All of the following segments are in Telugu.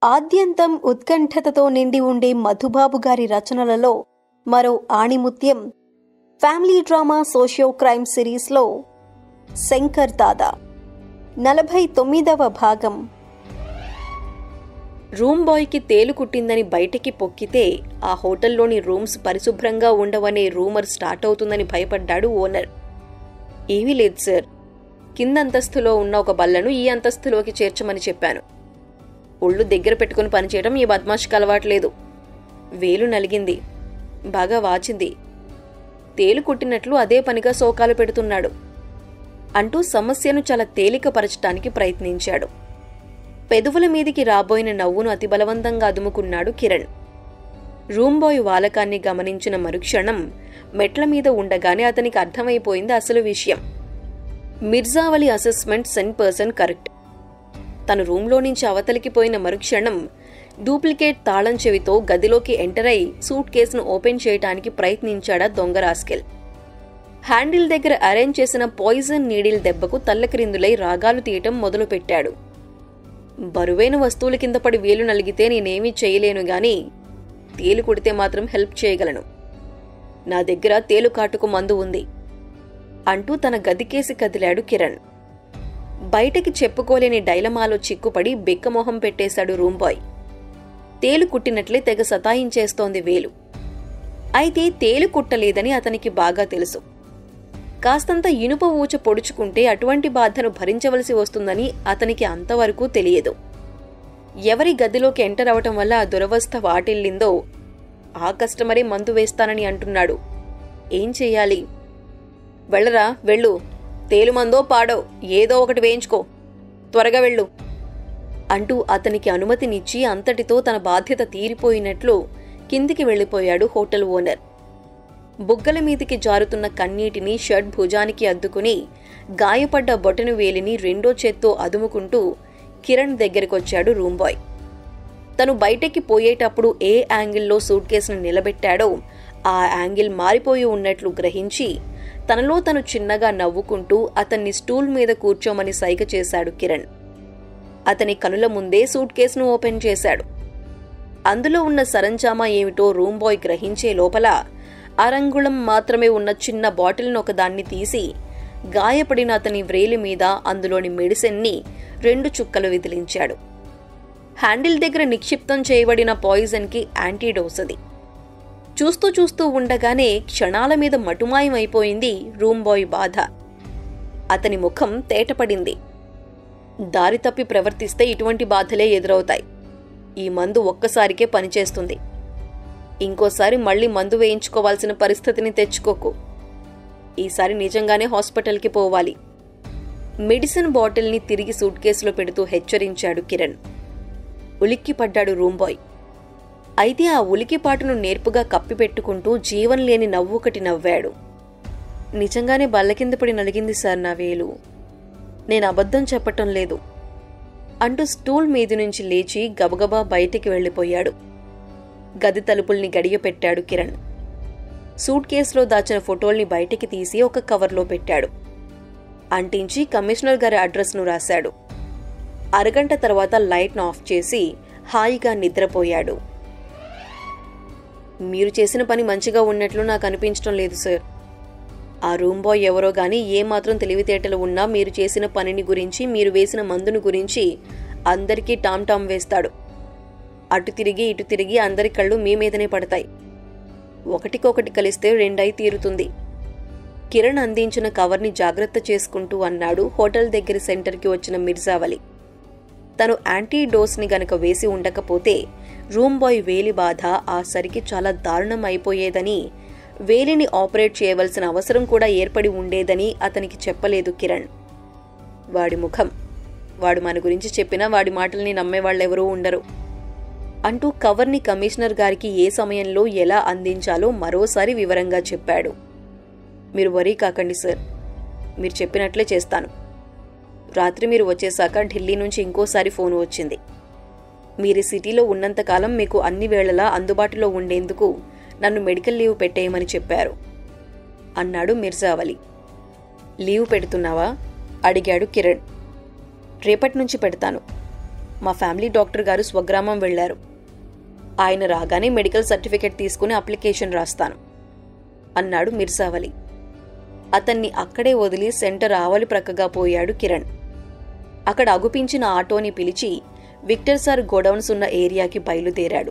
ఆద్యంతం ఉత్కంఠతతో నిండి ఉండే మధుబాబు గారి రచనలలో మరో ఆణిముత్యం ఫ్యామిలీ డ్రామా సోషియో క్రైమ్ సిరీస్లో శంకర్ దాదా నలభై తొమ్మిదవ భాగం రూమ్ బాయ్కి తేలు కుట్టిందని బయటికి పొక్కితే ఆ హోటల్లోని రూమ్స్ పరిశుభ్రంగా ఉండవనే రూమర్ స్టార్ట్ అవుతుందని భయపడ్డాడు ఓనర్ ఏమీ లేదు సార్ కింద అంతస్తులో ఉన్న ఒక బల్లను ఈ అంతస్తులోకి చేర్చమని చెప్పాను ఒళ్ళు దగ్గర పెట్టుకుని పనిచేయడం ఈ బద్మాష్కి అలవాట్లేదు వేలు నలిగింది బాగా వాచింది తేలు కుట్టినట్లు అదే పనిగా శోకాలు పెడుతున్నాడు అంటూ సమస్యను చాలా తేలికపరచటానికి ప్రయత్నించాడు పెదవుల మీదికి రాబోయిన నవ్వును అతి బలవంతంగా అదుముకున్నాడు కిరణ్ రూమ్ బాయ్ వాలకాన్ని గమనించిన మరుక్షణం మెట్ల మీద ఉండగానే అతనికి అర్థమైపోయింది అసలు విషయం మిర్జావలి అసెస్మెంట్ సెన్ పర్సన్ కరెక్ట్ తను రూంలో నుంచి అవతలికి పోయిన మరుక్షణం డూప్లికేట్ తాళం చెవితో గదిలోకి ఎంటర్ అయి సూట్ కేసును ఓపెన్ చేయడానికి ప్రయత్నించాడా దొంగ రాస్కెల్ హ్యాండిల్ దగ్గర అరేంజ్ చేసిన పాయిజన్ నీడిల్ దెబ్బకు తల్లక్రిందులై రాగాలు తీయటం మొదలుపెట్టాడు బరువైన వస్తువుల కింద పడి వేలు నలిగితే నేనేమీ చేయలేను గాని తేలు కుడితే మాత్రం హెల్ప్ చేయగలను నా దగ్గర తేలు కాటుకు మందు ఉంది అంటూ తన గదికేసి కదిలాడు కిరణ్ బయటకి చెప్పుకోలేని డైలమాలో చిక్కుపడి బిక్కమొహం పెట్టేశాడు రూమ్ బాయ్ తేలు కుట్టినట్లే తెగ సతాయించేస్తోంది వేలు అయితే తేలు కుట్టలేదని అతనికి బాగా తెలుసు కాస్తంత ఇనుప ఊచ పొడుచుకుంటే అటువంటి బాధను భరించవలసి వస్తుందని అతనికి అంతవరకు తెలియదు ఎవరి గదిలోకి ఎంటర్ అవటం వల్ల ఆ దురవస్థ వాటిల్లిందో ఆ కస్టమరే మందు వేస్తానని అంటున్నాడు ఏం చెయ్యాలి వెళ్ళరా వెళ్ళు తేలుమందో పాడో ఏదో ఒకటి వేయించుకో త్వరగా వెళ్ళు అంటూ అతనికి అనుమతినిచ్చి అంతటితో తన బాధ్యత తీరిపోయినట్లు కిందికి వెళ్ళిపోయాడు హోటల్ ఓనర్ బుగ్గల మీదికి జారుతున్న కన్నీటిని షర్ట్ భుజానికి అద్దుకుని గాయపడ్డ బొటను వేలిని రెండో చేత్తో అదుముకుంటూ కిరణ్ దగ్గరకొచ్చాడు రూమ్ బాయ్ తను బయటకి పోయేటప్పుడు ఏ యాంగిల్లో సూట్ కేసును నిలబెట్టాడో ఆ యాంగిల్ మారిపోయి ఉన్నట్లు గ్రహించి తనలో తను చిన్నగా నవ్వుకుంటూ అతన్ని స్టూల్ మీద కూర్చోమని సైగ చేశాడు కిరణ్ అతని కనుల ముందే సూట్ కేసును ఓపెన్ చేశాడు అందులో ఉన్న సరంజామా ఏమిటో రూమ్ బాయ్ గ్రహించే లోపల అరంగుళం మాత్రమే ఉన్న చిన్న బాటిల్ను ఒకదాన్ని తీసి గాయపడిన అతని వ్రేలి మీద అందులోని మెడిసిన్ని రెండు చుక్కలు విదిలించాడు హ్యాండిల్ దగ్గర నిక్షిప్తం చేయబడిన పాయిజన్కి యాంటీడోస్ అది చూస్తూ చూస్తూ ఉండగానే క్షణాల మీద మటుమాయమైపోయింది రూమ్ బాయ్ బాధ అతని ముఖం తేటపడింది దారి తప్పి ప్రవర్తిస్తే ఇటువంటి బాధలే ఎదురవుతాయి ఈ మందు ఒక్కసారికే పనిచేస్తుంది ఇంకోసారి మళ్ళీ మందు వేయించుకోవాల్సిన పరిస్థితిని తెచ్చుకోకు ఈసారి నిజంగానే హాస్పిటల్కి పోవాలి మెడిసిన్ బాటిల్ని తిరిగి సూట్ కేసులో పెడుతూ హెచ్చరించాడు కిరణ్ ఉలిక్కిపడ్డాడు రూమ్ బాయ్ అయితే ఆ ఉలికిపాటును నేర్పుగా కప్పిపెట్టుకుంటూ జీవం లేని నవ్వుకటి నవ్వాడు నిజంగానే బల్ల కింద పడి నలిగింది సార్ నా వేలు నేను అబద్ధం చెప్పటం లేదు అంటూ స్టూల్ మీది నుంచి లేచి గబగబా బయటికి వెళ్ళిపోయాడు గది తలుపుల్ని గడియపెట్టాడు కిరణ్ సూట్ కేసులో దాచిన ఫోటోల్ని బయటికి తీసి ఒక కవర్లో పెట్టాడు అంటించి కమిషనర్ గారి అడ్రస్ను రాశాడు అరగంట తర్వాత లైట్ను ఆఫ్ చేసి హాయిగా నిద్రపోయాడు మీరు చేసిన పని మంచిగా ఉన్నట్లు నాకు అనిపించడం లేదు సార్ ఆ రూమ్ బాయ్ ఎవరో గాని ఏమాత్రం తెలివితేటలు ఉన్నా మీరు చేసిన పనిని గురించి మీరు వేసిన మందును గురించి అందరికీ టామ్ టామ్ వేస్తాడు అటు తిరిగి ఇటు తిరిగి అందరి కళ్ళు మీ మీదనే పడతాయి ఒకటికొకటి కలిస్తే రెండై తీరుతుంది కిరణ్ అందించిన కవర్ని జాగ్రత్త చేసుకుంటూ అన్నాడు హోటల్ దగ్గర సెంటర్కి వచ్చిన మిర్జావలి తను యాంటీ డోస్ని గనక వేసి ఉండకపోతే రూమ్ బాయ్ వేలి బాధ ఆ సరికి చాలా దారుణం అయిపోయేదని వేలిని ఆపరేట్ చేయవలసిన అవసరం కూడా ఏర్పడి ఉండేదని అతనికి చెప్పలేదు కిరణ్ వాడి ముఖం వాడు మన గురించి చెప్పినా వాడి మాటల్ని నమ్మేవాళ్ళెవరూ ఉండరు అంటూ కవర్ని కమిషనర్ గారికి ఏ సమయంలో ఎలా అందించాలో మరోసారి వివరంగా చెప్పాడు మీరు వరీ కాకండి సార్ మీరు చెప్పినట్లే చేస్తాను రాత్రి మీరు వచ్చేశాక ఢిల్లీ నుంచి ఇంకోసారి ఫోన్ వచ్చింది మీరు ఈ సిటీలో ఉన్నంతకాలం మీకు అన్ని వేళలా అందుబాటులో ఉండేందుకు నన్ను మెడికల్ లీవ్ పెట్టేయమని చెప్పారు అన్నాడు మిర్జావలి లీవ్ పెడుతున్నావా అడిగాడు కిరణ్ రేపటి నుంచి పెడతాను మా ఫ్యామిలీ డాక్టర్ గారు స్వగ్రామం వెళ్లారు ఆయన రాగానే మెడికల్ సర్టిఫికెట్ తీసుకుని అప్లికేషన్ రాస్తాను అన్నాడు మిర్సావలి అతన్ని అక్కడే వదిలి సెంటర్ ఆవలి ప్రక్కగా పోయాడు కిరణ్ అక్కడ అగుపించిన ఆటోని పిలిచి విక్టర్ సార్ గోడౌన్స్ ఉన్న ఏరియాకి బయలుదేరాడు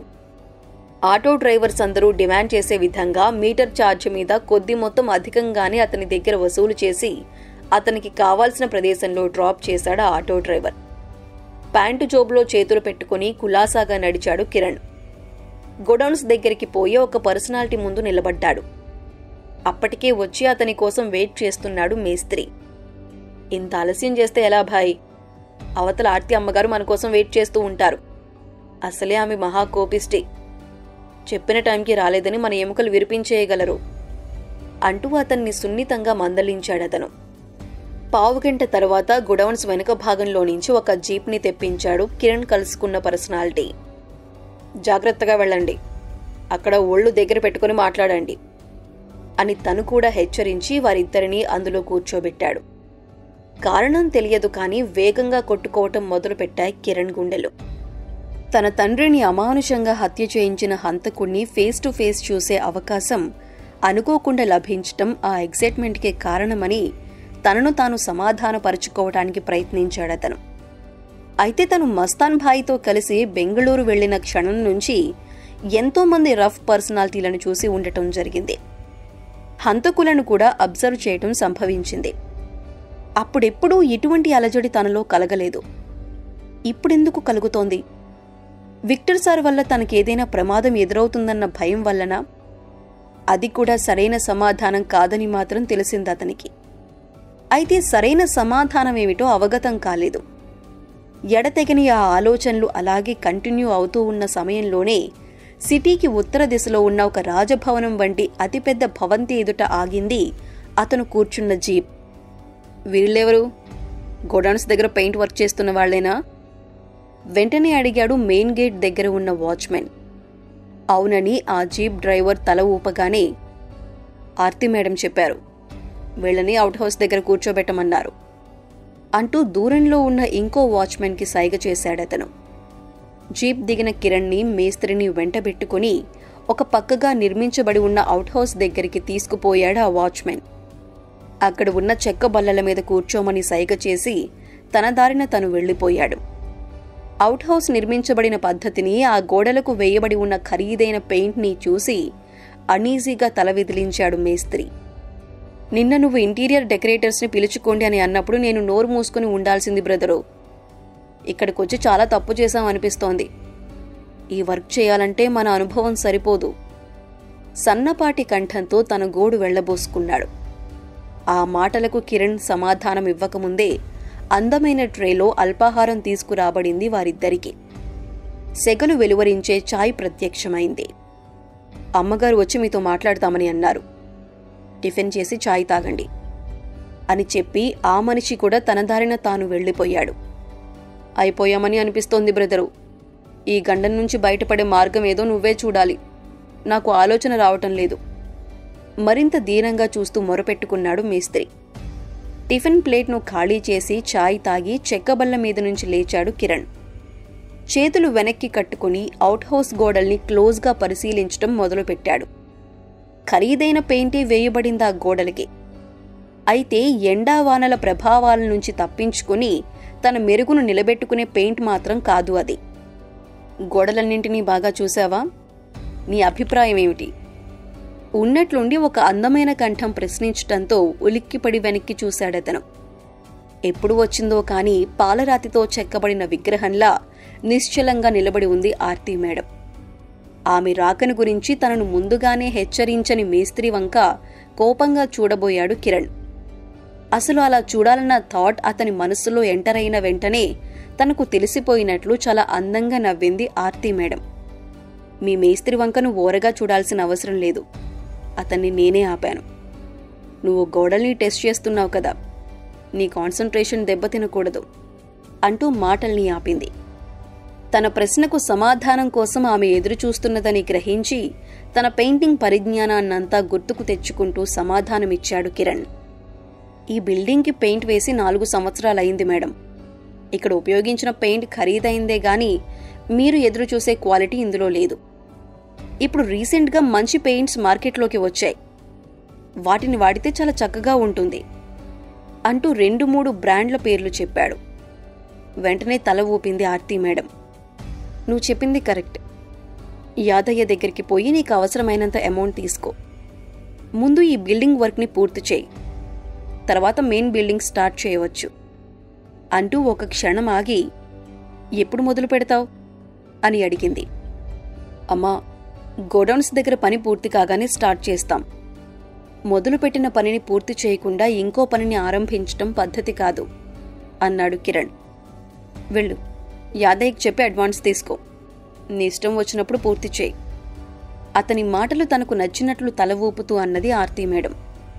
ఆటో డ్రైవర్స్ అందరూ డిమాండ్ చేసే విధంగా మీటర్ ఛార్జ్ మీద కొద్ది మొత్తం అధికంగానే అతని దగ్గర వసూలు చేసి అతనికి కావాల్సిన ప్రదేశంలో డ్రాప్ చేశాడు ఆ ఆటో డ్రైవర్ ప్యాంటు జోబులో చేతులు పెట్టుకుని కులాసాగా నడిచాడు కిరణ్ గోడౌన్స్ దగ్గరికి పోయి ఒక పర్సనాలిటీ ముందు నిలబడ్డాడు అప్పటికే వచ్చి అతని కోసం వెయిట్ చేస్తున్నాడు మేస్త్రి ఇంత ఆలస్యం చేస్తే ఎలా భాయ్ అవతల ఆర్తి అమ్మగారు మన కోసం వెయిట్ చేస్తూ ఉంటారు అసలే ఆమె మహా కోపిష్టి చెప్పిన టైంకి రాలేదని మన ఎముకలు విరిపించేయగలరు అంటూ అతన్ని సున్నితంగా మందలించాడతను పావుగంట తర్వాత గుడౌన్స్ వెనుక భాగంలో నుంచి ఒక జీప్ని తెప్పించాడు కిరణ్ కలుసుకున్న పర్సనాలిటీ జాగ్రత్తగా వెళ్ళండి అక్కడ ఒళ్ళు దగ్గర పెట్టుకుని మాట్లాడండి అని తను కూడా హెచ్చరించి వారిద్దరినీ అందులో కూర్చోబెట్టాడు కారణం తెలియదు కానీ వేగంగా కొట్టుకోవటం మొదలుపెట్టాయి కిరణ్ గుండెలు తన తండ్రిని అమానుషంగా హత్య చేయించిన హంతకుణ్ణి ఫేస్ టు ఫేస్ చూసే అవకాశం అనుకోకుండా లభించటం ఆ ఎగ్జైట్మెంట్కే కారణమని తనను తాను సమాధానపరుచుకోవటానికి ప్రయత్నించాడతను అయితే తను మస్తాన్ భాయ్తో కలిసి బెంగళూరు వెళ్లిన క్షణం నుంచి ఎంతో మంది రఫ్ పర్సనాలిటీలను చూసి ఉండటం జరిగింది హంతకులను కూడా అబ్జర్వ్ చేయటం సంభవించింది అప్పుడెప్పుడూ ఇటువంటి అలజడి తనలో కలగలేదు ఇప్పుడెందుకు కలుగుతోంది విక్టర్ సార్ వల్ల తనకేదైనా ప్రమాదం ఎదురవుతుందన్న భయం వల్లనా అది కూడా సరైన సమాధానం కాదని మాత్రం తెలిసింది అతనికి అయితే సరైన సమాధానమేమిటో అవగతం కాలేదు ఎడతెగని ఆ ఆలోచనలు అలాగే కంటిన్యూ అవుతూ ఉన్న సమయంలోనే సిటీకి ఉత్తర దిశలో ఉన్న ఒక రాజభవనం వంటి అతిపెద్ద భవంతి ఎదుట ఆగింది అతను కూర్చున్న జీప్ వీళ్ళెవరు గోడౌన్స్ దగ్గర పెయింట్ వర్క్ చేస్తున్న వాళ్లేనా వెంటనే అడిగాడు మెయిన్ గేట్ దగ్గర ఉన్న వాచ్మెన్ అవునని ఆ జీప్ డ్రైవర్ తల ఊపగానే ఆర్తి మేడం చెప్పారు వీళ్ళని అవుట్ హౌస్ దగ్గర కూర్చోబెట్టమన్నారు అంటూ దూరంలో ఉన్న ఇంకో వాచ్మెన్కి సైగ చేశాడతను జీప్ దిగిన కిరణ్ని మేస్త్రిని వెంటబెట్టుకుని ఒక పక్కగా నిర్మించబడి ఉన్న అవుట్ హౌస్ దగ్గరికి తీసుకుపోయాడు ఆ వాచ్మెన్ అక్కడ ఉన్న చెక్క బల్లల మీద కూర్చోమని సైగ చేసి తన దారిన తను వెళ్ళిపోయాడు అవుట్ హౌస్ నిర్మించబడిన పద్ధతిని ఆ గోడలకు వేయబడి ఉన్న ఖరీదైన పెయింట్ని చూసి అనీజీగా తల విదిలించాడు మేస్త్రి నిన్న నువ్వు ఇంటీరియర్ డెకరేటర్స్ని పిలుచుకోండి అని అన్నప్పుడు నేను నోరు మూసుకుని ఉండాల్సింది బ్రదరు ఇక్కడికొచ్చి చాలా తప్పు చేశాం అనిపిస్తోంది ఈ వర్క్ చేయాలంటే మన అనుభవం సరిపోదు సన్నపాటి కంఠంతో తన గోడు వెళ్లబోసుకున్నాడు ఆ మాటలకు కిరణ్ సమాధానం ఇవ్వకముందే అందమైన ట్రేలో అల్పాహారం తీసుకురాబడింది వారిద్దరికి సెగలు వెలువరించే చాయ్ ప్రత్యక్షమైంది అమ్మగారు వచ్చి మీతో మాట్లాడతామని అన్నారు టిఫిన్ చేసి చాయ్ తాగండి అని చెప్పి ఆ మనిషి కూడా తన దారిన తాను వెళ్ళిపోయాడు అయిపోయామని అనిపిస్తోంది బ్రదరు ఈ గండం నుంచి బయటపడే మార్గం ఏదో నువ్వే చూడాలి నాకు ఆలోచన రావటం లేదు మరింత దీనంగా చూస్తూ మొరపెట్టుకున్నాడు మేస్త్రి టిఫిన్ ప్లేట్ను ఖాళీ చేసి చాయ్ తాగి చెక్కబల్ల మీద నుంచి లేచాడు కిరణ్ చేతులు వెనక్కి కట్టుకుని అవుట్ హౌస్ గోడల్ని క్లోజ్గా పరిశీలించటం మొదలుపెట్టాడు ఖరీదైన పెయింటే వేయబడింది ఆ గోడలకి అయితే ఎండావానల ప్రభావాల నుంచి తప్పించుకుని తన మెరుగును నిలబెట్టుకునే పెయింట్ మాత్రం కాదు అది గోడలన్నింటినీ బాగా చూసావా నీ అభిప్రాయం ఏమిటి ఉన్నట్లుండి ఒక అందమైన కంఠం ప్రశ్నించటంతో ఉలిక్కిపడి వెనక్కి చూశాడతను ఎప్పుడు వచ్చిందో కాని పాలరాతితో చెక్కబడిన విగ్రహంలా నిశ్చలంగా నిలబడి ఉంది ఆర్తి మేడం ఆమె రాకను గురించి తనను ముందుగానే హెచ్చరించని మేస్త్రి వంక కోపంగా చూడబోయాడు కిరణ్ అసలు అలా చూడాలన్న థాట్ అతని మనస్సులో ఎంటర్ అయిన వెంటనే తనకు తెలిసిపోయినట్లు చాలా అందంగా నవ్వింది ఆర్తి మేడం మీ మేస్త్రి వంకను ఓరగా చూడాల్సిన అవసరం లేదు అతన్ని నేనే ఆపాను నువ్వు గోడల్ని టెస్ట్ చేస్తున్నావు కదా నీ కాన్సన్ట్రేషన్ దెబ్బతినకూడదు అంటూ మాటల్ని ఆపింది తన ప్రశ్నకు సమాధానం కోసం ఆమె ఎదురు చూస్తున్నదని గ్రహించి తన పెయింటింగ్ పరిజ్ఞానాన్నంతా గుర్తుకు తెచ్చుకుంటూ సమాధానమిచ్చాడు కిరణ్ ఈ బిల్డింగ్కి పెయింట్ వేసి నాలుగు సంవత్సరాలయింది మేడం ఇక్కడ ఉపయోగించిన పెయింట్ ఖరీదైందే గాని మీరు ఎదురు చూసే క్వాలిటీ ఇందులో లేదు ఇప్పుడు రీసెంట్గా మంచి పెయింట్స్ మార్కెట్లోకి వచ్చాయి వాటిని వాడితే చాలా చక్కగా ఉంటుంది అంటూ రెండు మూడు బ్రాండ్ల పేర్లు చెప్పాడు వెంటనే తల ఊపింది ఆర్తి మేడం నువ్వు చెప్పింది కరెక్ట్ యాదయ్య దగ్గరికి పోయి నీకు అవసరమైనంత అమౌంట్ తీసుకో ముందు ఈ బిల్డింగ్ వర్క్ని పూర్తి చేయి తర్వాత మెయిన్ బిల్డింగ్ స్టార్ట్ చేయవచ్చు అంటూ ఒక క్షణం ఆగి ఎప్పుడు మొదలు పెడతావు అని అడిగింది అమ్మా గోడౌన్స్ దగ్గర పని పూర్తి కాగానే స్టార్ట్ చేస్తాం మొదలుపెట్టిన పనిని పూర్తి చేయకుండా ఇంకో పనిని ఆరంభించటం పద్ధతి కాదు అన్నాడు కిరణ్ వెళ్ళు యాదయ్యకి చెప్పి అడ్వాన్స్ తీసుకో నీ ఇష్టం వచ్చినప్పుడు పూర్తి చేయి అతని మాటలు తనకు నచ్చినట్లు తల ఊపుతూ అన్నది ఆర్తి మేడం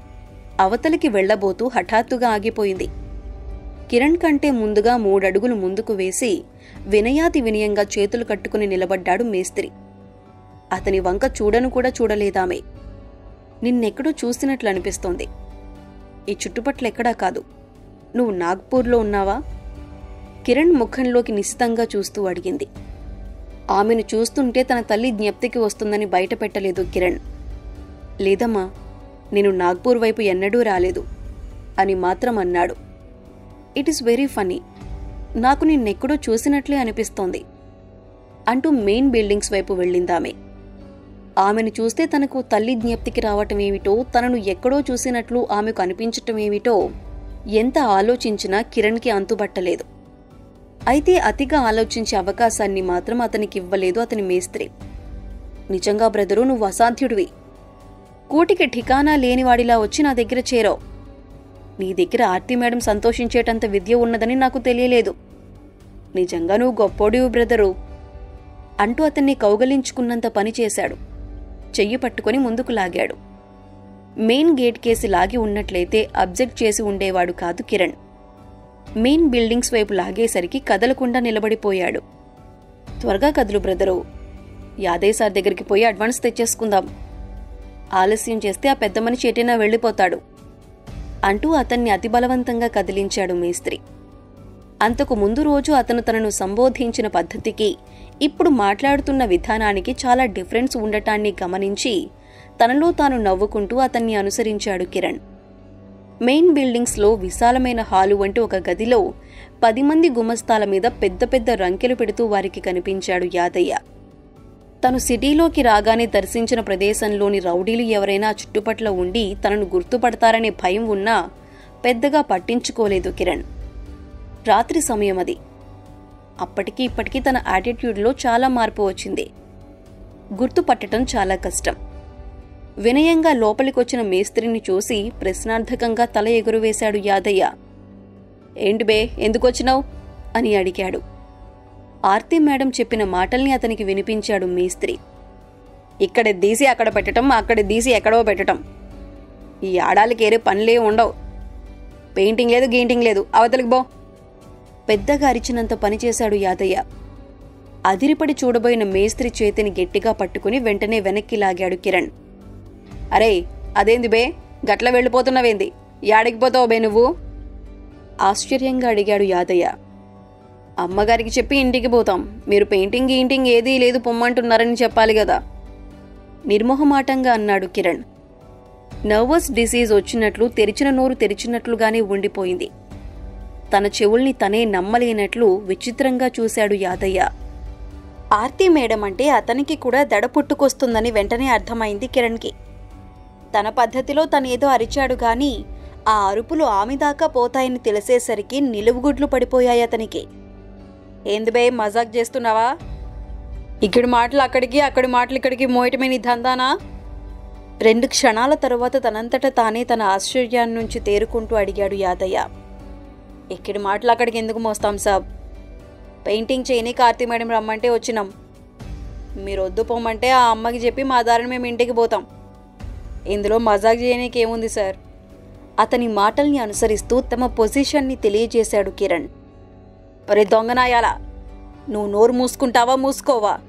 అవతలికి వెళ్లబోతూ హఠాత్తుగా ఆగిపోయింది కిరణ్ కంటే ముందుగా మూడడుగులు ముందుకు వేసి వినయాతి వినయంగా చేతులు కట్టుకుని నిలబడ్డాడు మేస్త్రి అతని వంక చూడను కూడా చూడలేదామే నిన్నెక్కడో చూసినట్లు అనిపిస్తోంది ఈ చుట్టుపట్ల ఎక్కడా కాదు నువ్వు నాగ్పూర్లో ఉన్నావా కిరణ్ ముఖంలోకి నిశితంగా చూస్తూ అడిగింది ఆమెను చూస్తుంటే తన తల్లి జ్ఞప్తికి వస్తుందని బయట పెట్టలేదు కిరణ్ లేదమ్మా నేను నాగ్పూర్ వైపు ఎన్నడూ రాలేదు అని మాత్రం అన్నాడు ఇట్ ఈస్ వెరీ ఫనీ నాకు నిన్నెక్కడో చూసినట్లే అనిపిస్తోంది అంటూ మెయిన్ బిల్డింగ్స్ వైపు వెళ్ళిందామె ఆమెను చూస్తే తనకు తల్లి జ్ఞప్తికి రావటం ఏమిటో తనను ఎక్కడో చూసినట్లు ఆమెకు అనిపించటం ఏమిటో ఎంత ఆలోచించినా కిరణ్కి అంతుబట్టలేదు అయితే అతిగా ఆలోచించే అవకాశాన్ని మాత్రం అతనికి ఇవ్వలేదు అతని మేస్త్రి నిజంగా బ్రదరు నువ్వు అసాధ్యుడివి కూటికి ఠికానా లేనివాడిలా వచ్చి నా దగ్గర చేరావు నీ దగ్గర ఆర్తి మేడం సంతోషించేటంత విద్య ఉన్నదని నాకు తెలియలేదు నిజంగా నువ్వు గొప్పోడివి బ్రదరు అంటూ అతన్ని కౌగలించుకున్నంత పని చేశాడు చెయ్యి పట్టుకొని ముందుకు లాగాడు మెయిన్ గేట్ కేసి లాగి ఉన్నట్లయితే అబ్జెక్ట్ చేసి ఉండేవాడు కాదు కిరణ్ మెయిన్ బిల్డింగ్స్ వైపు లాగేసరికి కదలకుండా నిలబడిపోయాడు త్వరగా కదులు బ్రదరు యాదయ్య సార్ దగ్గరికి పోయి అడ్వాన్స్ తెచ్చేసుకుందాం ఆలస్యం చేస్తే ఆ పెద్ద మనిషి ఎటైనా వెళ్ళిపోతాడు అంటూ అతన్ని అతి బలవంతంగా కదిలించాడు మేస్త్రి అంతకు ముందు రోజు అతను తనను సంబోధించిన పద్ధతికి ఇప్పుడు మాట్లాడుతున్న విధానానికి చాలా డిఫరెన్స్ ఉండటాన్ని గమనించి తనలో తాను నవ్వుకుంటూ అతన్ని అనుసరించాడు కిరణ్ మెయిన్ బిల్డింగ్స్లో విశాలమైన హాలు వంటి ఒక గదిలో పది మంది గుమస్తాల మీద పెద్ద పెద్ద రంకెలు పెడుతూ వారికి కనిపించాడు యాదయ్య తను సిటీలోకి రాగానే దర్శించిన ప్రదేశంలోని రౌడీలు ఎవరైనా చుట్టుపట్ల ఉండి తనను గుర్తుపడతారనే భయం ఉన్నా పెద్దగా పట్టించుకోలేదు కిరణ్ రాత్రి సమయం అది అప్పటికి ఇప్పటికీ తన యాటిట్యూడ్లో చాలా మార్పు వచ్చింది గుర్తుపట్టడం చాలా కష్టం వినయంగా లోపలికొచ్చిన మేస్త్రిని చూసి ప్రశ్నార్థకంగా తల ఎగురువేశాడు యాదయ్య ఏంటి బే ఎందుకొచ్చినావు అని అడిగాడు ఆర్తి మేడం చెప్పిన మాటల్ని అతనికి వినిపించాడు మేస్త్రి ఇక్కడ దీసి అక్కడ పెట్టటం అక్కడ దీసి ఎక్కడో పెట్టటం ఈ ఆడాలకి ఏరే పనులే ఉండవు పెయింటింగ్ లేదు గెయింటింగ్ లేదు అవతలికి బో పెద్దగా అరిచినంత పనిచేశాడు యాదయ్య అదిరిపడి చూడబోయిన మేస్త్రి చేతిని గట్టిగా పట్టుకుని వెంటనే వెనక్కి లాగాడు కిరణ్ అరే అదేంది బే గట్ల వెళ్ళిపోతున్నావేంది యాడికి పోతావు బే నువ్వు ఆశ్చర్యంగా అడిగాడు యాదయ్య అమ్మగారికి చెప్పి ఇంటికి పోతాం మీరు పెయింటింగ్ గీయింటింగ్ ఏదీ లేదు పొమ్మంటున్నారని చెప్పాలి కదా నిర్మోహమాటంగా అన్నాడు కిరణ్ నర్వస్ డిసీజ్ వచ్చినట్లు తెరిచిన నోరు తెరిచినట్లుగానే ఉండిపోయింది తన చెవుల్ని తనే నమ్మలేనట్లు విచిత్రంగా చూశాడు యాదయ్య ఆర్తి మేడం అంటే అతనికి కూడా దడ పుట్టుకొస్తుందని వెంటనే అర్థమైంది కిరణ్కి తన పద్ధతిలో తనేదో అరిచాడు గాని ఆ అరుపులు ఆమె దాకా పోతాయని తెలిసేసరికి నిలువుగుడ్లు పడిపోయాయి అతనికి ఏంది బే మజాక్ చేస్తున్నావా ఇక్కడి మాటలు అక్కడికి అక్కడి మాటలు ఇక్కడికి మోయటమే నీ దందానా రెండు క్షణాల తరువాత తనంతట తానే తన ఆశ్చర్యాన్ని నుంచి తేరుకుంటూ అడిగాడు యాదయ్య ఇక్కడి మాటలు అక్కడికి ఎందుకు మోస్తాం సాబ్ పెయింటింగ్ చేయని కార్తీ మేడం రమ్మంటే వచ్చినాం మీరు వద్దు పోమంటే ఆ అమ్మకి చెప్పి మా దారిని మేము ఇంటికి పోతాం ఇందులో మజాక్ చేయనీకి ఏముంది సార్ అతని మాటల్ని అనుసరిస్తూ తమ పొజిషన్ని తెలియజేశాడు కిరణ్ ఒరే దొంగనాయాలా నువ్వు నోరు మూసుకుంటావా మూసుకోవా